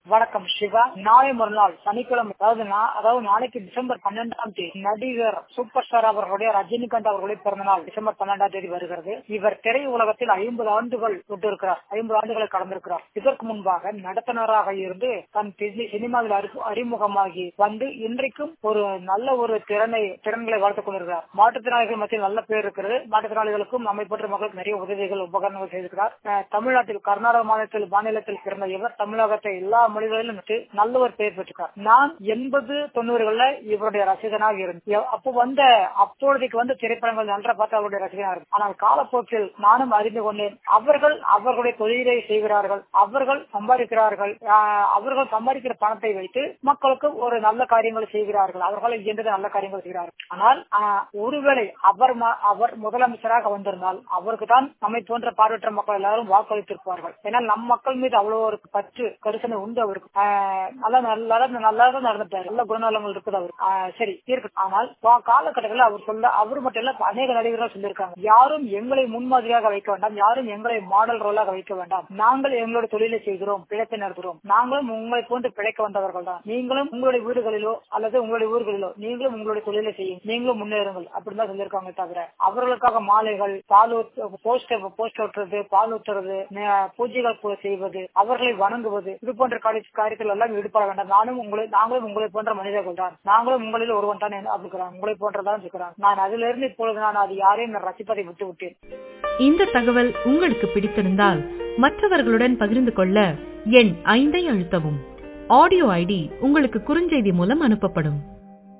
வணக்கம் சிவா நாளை மறுநாள் சனிக்கிழமை அதாவது நா- அதாவது நாளைக்கு டிசம்பர் பன்னெண்டாம் தேதி நடிகர் சூப்பர் ஸ்டார் அவர்களுடைய ரஜினிகாந்த் அவர்களுடைய பிறந்த நாள் டிசம்பர் பன்னெண்டாம் தேதி வருகிறது இவர் திரை உலகத்தில் ஐம்பது ஆண்டுகள் விட்டிருக்கிறார் ஐம்பது ஆண்டுகளை கடந்திருக்கிறார் இதற்கு முன்பாக நடத்துனராக இருந்து தன் தி- சினிமாவில் அறி- அறிமுகமாகி வந்து இன்றைக்கும் ஒரு நல்ல ஒரு திறனை திறன்களை வளர்த்துக் கொண்டிருக்கிறார் மாற்றுத்திறனாளிகள் மத்தியில் நல்ல பேர் இருக்கிறது மாற்றுத்திறனாளிகளுக்கும் நம்மை போன்ற மக்களுக்கு நிறைய உதவிகள் உபகரணங்கள் செய்திருக்கிறார் அஹ் தமிழ்நாட்டில் கர்நாடக மாநிலத்தில் மாநிலத்தில் பிறந்த இவர் தமிழகத்தை எல்லா மொழிகளிலும் விட்டு நல்ல ஒரு பெயர் பெற்றிருக்கார் நான் எண்பது தொண்ணூறுகள்ல இவருடைய ரசிகனாக இருந்தேன் அப்போ வந்த அப்பொழுதைக்கு வந்து திரைப்படங்கள் நன்றாக பார்த்து அவருடைய ரசிகனாக இருந்தேன் ஆனால் காலப்போக்கில் நானும் அறிந்து கொண்டேன் அவர்கள் அவர்களுடைய தொழிலை செய்கிறார்கள் அவர்கள் சம்பாதிக்கிறார்கள் ஆஹ் அவர்கள் சம்பாதிக்கிற பணத்தை வைத்து மக்களுக்கு ஒரு நல்ல காரியங்களை செய்கிறார்கள் அவர்கள் இயன்றது நல்ல காரியங்கள் செய்கிறார்கள் ஆனால் ஆஹ் ஒருவேளை அவர் ம- அவர் முதலமைச்சராக வந்திருந்தால் அவருக்கு தான் நம்மை போன்ற பார்வையற்ற மக்கள் எல்லாரும் வாக்களித்திருப்பார்கள் ஏன்னா நம் மக்கள் மீது அவ்வளவு ஒரு பற்று கரிசனை உண்டு அவருக்கு ஆஹ் நல்லா நல்லா நல்லா தான் நடந்துட்டாரு நல்ல குணநலங்கள் இருக்குது அவருக்கு ஆஹ் சரி இருக்கு ஆனால் வா- காலகட்டங்களில் அவர் சொல்ல அவர் மட்டும் இல்ல அநேக நடிகர்கள் சொல்லியிருக்காங்க யாரும் எங்களை முன்மாதிரியாக வைக்க வேண்டாம் யாரும் எங்களை மாடல் ரோலாக வைக்க வேண்டாம் நாங்கள் எங்களுடைய தொழிலை செய்கிறோம் பிழைப்பை நடத்துகிறோம் நாங்களும் உங்களை போன்று பிழைக்க வந்தவர்கள் தான் நீங்களும் உங்களுடைய வீடுகளிலோ அல்லது உங்களுடைய ஊர்களிலோ நீங்களும் உங்களுடைய தொழிலை செய்யும் நீங்களும் முன்னேறுங்கள் அப்படின்னு தான் சொல்லியிருக்காங்க தவிர அவர்களுக்காக மாலைகள் பால் போஸ்டர் போஸ்ட் ஒட்டுறது பால் ஊத்துறது நே- பூஜைகள் போ- செய்வது அவர்களை வணங்குவது இது போன்ற காரிய- காரியத்தில் எல்லாம் ஈடுபட வேண்டாம் நானும் உங்களை நாங்களும் உங்களை போன்ற மனிதர்கள் தான் நாங்களும் உங்களில் ஒருவன் தான் அப்படிங்கிறான் உங்களை போன்றதான் இருக்கிறான் நான் அதிலிருந்து இப்பொழுது நான் அது யாரையும் நான் ரசிப்பதை விட்டு விட்டேன் இந்த தகவல் உங்களுக்கு பிடித்திருந்தால் மற்றவர்களுடன் பகிர்ந்து கொள்ள எண் ஐந்தை அழுத்தவும் ஆடியோ ஐடி உங்களுக்கு குறுஞ்செய்தி மூலம் அனுப்பப்படும்